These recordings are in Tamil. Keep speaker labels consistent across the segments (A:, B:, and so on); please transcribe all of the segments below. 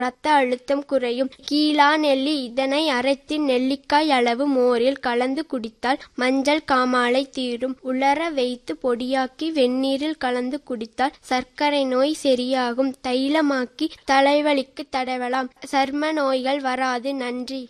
A: இரத்த அழுத்தம் குறையும் கீழா நெல்லி இதனை அரைத்து நெல்லிக்காய் அளவு மோரில் கலந்து குடித்தால் மஞ்சள் காமாலை தீரும் உலர வைத்து பொடியாக்கி வெந்நீரில் கலந்து குடித்தால் சர்க்கரை நோய் சரியாகும் தைலமாக்கி தலைவலிக்கு தடவலாம் சர்ம நோய்கள் வராது நன்றி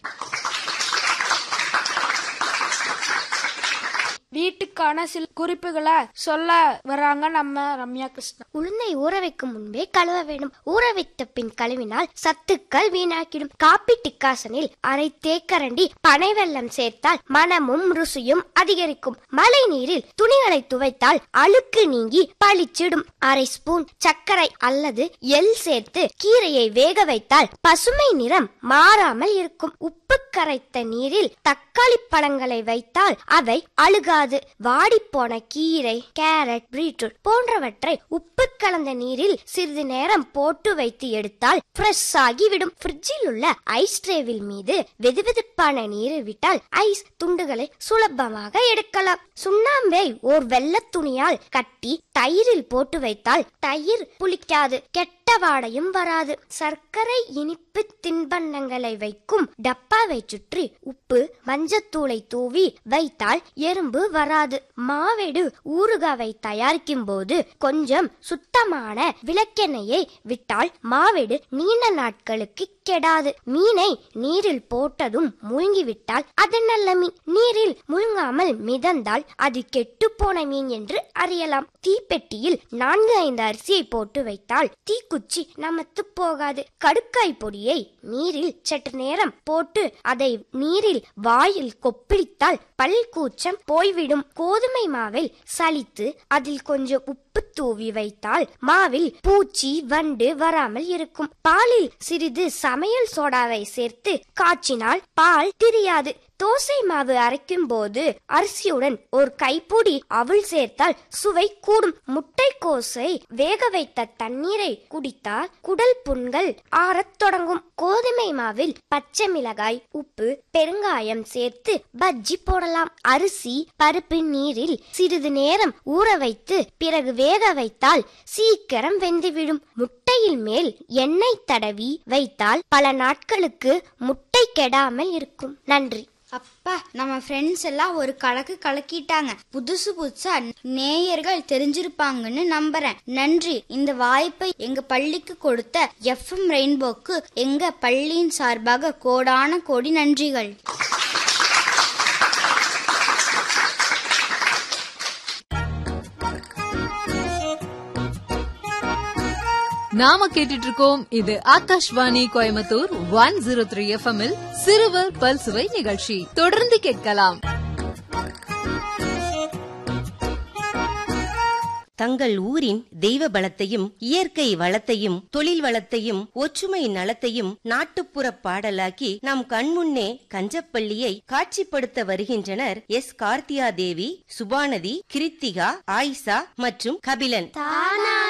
B: வீட்டுக்கான சில குறிப்புகளை சொல்ல வராங்க நம்ம ரம்யா கிருஷ்ணா
C: உளுந்தை ஊற வைக்கும் முன்பே கழுவ வேண்டும் ஊற வைத்த பின் கழுவினால் சத்துக்கள் வீணாக்கிடும் காப்பி டிக்காசனில் அரை தேக்கரண்டி பனை வெல்லம் சேர்த்தால் மனமும் ருசியும் அதிகரிக்கும் மழை நீரில் துணிகளை துவைத்தால் அழுக்கு நீங்கி பளிச்சிடும் அரை ஸ்பூன் சர்க்கரை அல்லது எள் சேர்த்து கீரையை வேக வைத்தால் பசுமை நிறம் மாறாமல் இருக்கும் உப்பு கரைத்த நீரில் தக்காளி பழங்களை வைத்தால் அவை அழுகாது வாடிப்போன கீரை கேரட் பீட்ரூட் போன்றவற்றை உப்பு கலந்த நீரில் சிறிது நேரம் போட்டு வைத்து எடுத்தால் ஃப்ரெஷ் ஆகிவிடும் ஃப்ரிட்ஜில் உள்ள ஐஸ் ட்ரேவில் மீது வெதுவெதுப்பான நீரை விட்டால் ஐஸ் துண்டுகளை சுலபமாக எடுக்கலாம் சுண்ணாம்பை ஓர் வெள்ளத் துணியால் கட்டி தயிரில் போட்டு வைத்தால் தயிர் புளிக்காது கெட்ட வாடையும் வராது சர்க்கரை இனிப்பு தின்பண்டங்களை வைக்கும் டப்பாவை சுற்றி உப்பு மஞ்சத்தூளை தூவி வைத்தால் எறும்பு வராது மாவேடு ஊறுகாவை தயாரிக்கும் போது கொஞ்சம் சுத்தமான விளக்கெண்ணெயை விட்டால் மாவேடு நீண்ட நாட்களுக்கு கெடாது மீனை நீரில் போட்டதும் முழுங்கிவிட்டால் அது நல்ல மீன் நீரில் முழுங்காமல் மிதந்தால் அது கெட்டுப்போன மீன் என்று அறியலாம் தீப்பெட்டியில் நான்கு ஐந்து அரிசியை போட்டு வைத்தால் தீக்குச்சி நமத்து போகாது கடுக்காய் பொடியை நீரில் சற்று நேரம் போட்டு அதை நீரில் வாயில் கொப்பளித்தால் பல் கூச்சம் போய்விடும் கோதுமை மாவில் சலித்து அதில் கொஞ்சம் உப்பு தூவி வைத்தால் மாவில் பூச்சி வண்டு வராமல் இருக்கும் பாலில் சிறிது சமையல் சோடாவை சேர்த்து காய்ச்சினால் பால் திரியாது தோசை மாவு அரைக்கும் போது அரிசியுடன் ஒரு கைப்பொடி அவள் சேர்த்தால் சுவை கூடும் முட்டைக்கோசை வேக வைத்த தண்ணீரை குடித்தால் குடல் புண்கள் ஆறத் தொடங்கும் கோதுமை மாவில் பச்சை மிளகாய் உப்பு பெருங்காயம் சேர்த்து பஜ்ஜி போடலாம் அரிசி பருப்பு நீரில் சிறிது நேரம் ஊற வைத்து பிறகு வேக வைத்தால் சீக்கிரம் வெந்துவிடும் முட்டையில் மேல் எண்ணெய் தடவி வைத்தால் பல நாட்களுக்கு முட்டை கெடாமல் இருக்கும் நன்றி
D: அப்பா நம்ம ஃப்ரெண்ட்ஸ் எல்லாம் ஒரு கலக்கு கலக்கிட்டாங்க புதுசு புதுசா நேயர்கள் தெரிஞ்சிருப்பாங்கன்னு நம்புறேன் நன்றி இந்த வாய்ப்பை எங்க பள்ளிக்கு கொடுத்த எஃப்எம் ரெயின்போக்கு எங்க பள்ளியின் சார்பாக கோடான கோடி நன்றிகள்
E: நாம கேட்டுட்டு இருக்கோம் இது Akashvani Coimbatore one zero three FM சிறுவர் பல்சுவை நிகழ்ச்சி தொடர்ந்து கேட்கலாம்
F: தங்கள் ஊரின் தெய்வ பலத்தையும் இயற்கை வளத்தையும் தொழில் வளத்தையும் ஒற்றுமை நலத்தையும் நாட்டுப்புற பாடலாக்கி நம் கண்முன்னே கஞ்சப்பள்ளியை காட்சிப்படுத்த வருகின்றனர் எஸ் கார்த்தியா தேவி சுபானதி கிருத்திகா ஆயிஷா மற்றும் கபிலன்
C: தானா